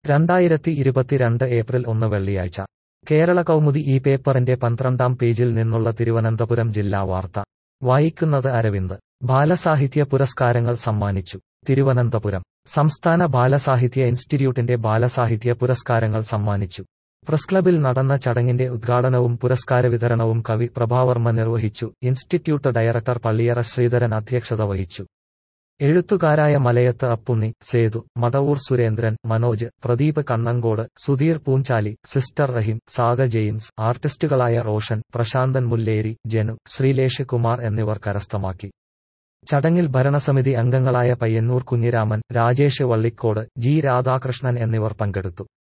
രണ്ടായിരത്തി ഇരുപത്തിരണ്ട് ഏപ്രിൽ ഒന്ന് വെള്ളിയാഴ്ച കേരള കൗമുദി ഈ പേപ്പറിന്റെ പന്ത്രണ്ടാം പേജിൽ നിന്നുള്ള തിരുവനന്തപുരം ജില്ലാ വാർത്ത വായിക്കുന്നത് അരവിന്ദ് ബാലസാഹിത്യ പുരസ്കാരങ്ങൾ സമ്മാനിച്ചു തിരുവനന്തപുരം സംസ്ഥാന ബാലസാഹിത്യ ഇൻസ്റ്റിറ്റ്യൂട്ടിന്റെ ബാലസാഹിത്യ പുരസ്കാരങ്ങൾ സമ്മാനിച്ചു പ്രസ് ക്ലബിൽ നടന്ന ചടങ്ങിന്റെ ഉദ്ഘാടനവും പുരസ്കാര വിതരണവും കവി പ്രഭാവർമ്മ നിർവഹിച്ചു ഇൻസ്റ്റിറ്റ്യൂട്ട് ഡയറക്ടർ പള്ളിയറ ശ്രീധരൻ അധ്യക്ഷത വഹിച്ചു എഴുത്തുകാരായ മലയത്ത് അപ്പുണ്ണി സേതു മടവൂർ സുരേന്ദ്രൻ മനോജ് പ്രദീപ് കണ്ണങ്കോട് സുധീർ പൂഞ്ചാലി സിസ്റ്റർ റഹീം സാഗ ജെയിംസ് ആർട്ടിസ്റ്റുകളായ റോഷൻ പ്രശാന്തൻ മുല്ലേരി ജനു ശ്രീലേഷ് കുമാർ എന്നിവർ കരസ്ഥമാക്കി ചടങ്ങിൽ ഭരണസമിതി അംഗങ്ങളായ പയ്യന്നൂർ കുഞ്ഞിരാമൻ രാജേഷ് വള്ളിക്കോട് ജി രാധാകൃഷ്ണൻ എന്നിവർ പങ്കെടുത്തു